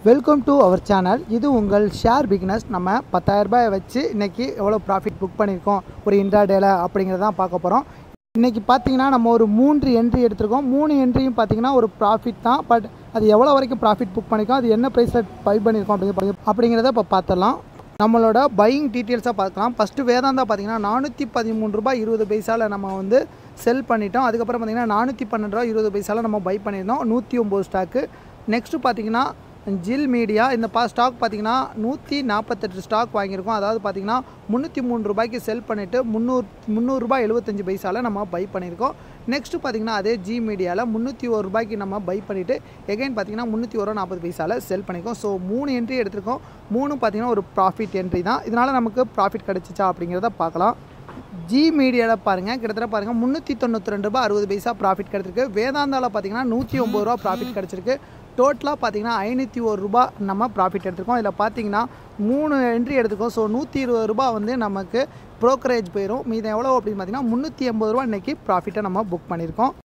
welcome to our channel இது உங்கள் share bigness நம்ம 10000 ரூபாயை வச்சு இன்னைக்கு எவ்வளோ ப்ராஃபிட் புக் பண்ணியிருக்கோம் ஒரு இன்ட்ராடேல அப்படிங்கிறத தான் பார்க்க போகிறோம் இன்னைக்கு பார்த்தீங்கன்னா நம்ம ஒரு மூன்று என்ட்ரி எடுத்திருக்கோம் மூணு என்ட்ரியும் பார்த்தீங்கன்னா ஒரு ப்ராஃபிட் தான் பட் அது எவ்வளோ வரைக்கும் ப்ராஃபிட் புக் பண்ணியிருக்கோம் அது என்ன ப்ரைஸில் பை பண்ணியிருக்கோம் அப்படிங்க அப்படிங்கிறத இப்போ பார்த்துடலாம் நம்மளோட பையிங் டீட்டெயில்ஸாக பார்க்கலாம் ஃபஸ்ட்டு வேதாந்தா பார்த்தீங்கன்னா நானூற்றி பதிமூணு ரூபாய் இருபது பைசாவில் நம்ம வந்து செல் பண்ணிட்டோம் அதுக்கப்புறம் பார்த்தீங்கன்னா நானூற்றி பன்னெண்டு ரூபா இருபது பைசாவில் நம்ம பை பண்ணியிருந்தோம் நூற்றி ஒம்பது ஸ்டாக்கு நெக்ஸ்ட்டு பார்த்தீங்கன்னா ஜில் மீடியா இந்த பா ஸ்டாக் பார்த்தீங்கன்னா நூற்றி நாற்பத்தெட்டு ஸ்டாக் வாங்கியிருக்கோம் அதாவது பார்த்தீங்கன்னா முந்நூற்றி மூணு ரூபாய்க்கு செல் பண்ணிவிட்டு முந்நூறு முந்நூறுரூபா எழுபத்தஞ்சு பைசாவில் நம்ம பை பண்ணியிருக்கோம் நெக்ஸ்ட்டு பார்த்தீங்கன்னா அதே ஜி மீடியாவில் முந்நூற்றி ஒரு ரூபாய்க்கு நம்ம பை பண்ணிவிட்டு எகைன் பார்த்தீங்கன்னா முந்நூற்றி ஒரு ரூபா நாற்பது பைசாவில் செல் பண்ணியிருக்கோம் ஸோ மூணு என்ட்ரி எடுத்திருக்கோம் மூணு பார்த்தீங்கன்னா ஒரு ப்ராஃபிட் என்ட்ரி தான் இதனால் நமக்கு ப்ராஃபிட் கிடச்சிச்சா அப்படிங்கிறத பார்க்கலாம் ஜி மீடியாவில் பாருங்கள் கிட்டத்தட்ட பாருங்கள் முந்நூற்றி தொண்ணூற்றி ரெண்டு ரூபாய் அறுபது பைசா ப்ராஃபிட் கிடச்சிருக்கு வேதாந்தாவில் பார்த்தீங்கன்னா நூற்றி ஒம்பது ரூபா ப்ராஃபிட் கிடச்சிருக்கு டோட்டலாக பார்த்தீங்கன்னா ஐநூற்றி ஒரு ரூபா நம்ம ப்ராஃபிட் எடுத்திருக்கோம் இதில் பார்த்தீங்கன்னா மூணு என்ட்ரி எடுத்துக்கோம் ஸோ நூற்றி இருபது ரூபா வந்து நமக்கு ப்ரோக்கரேஜ் போயிடும் மீதம் எவ்வளோ அப்படின்னு பார்த்தீங்கன்னா முந்நூற்றி எண்பது ரூபா இன்றைக்கி ப்ராஃபிட்டை நம்ம புக் பண்ணியிருக்கோம்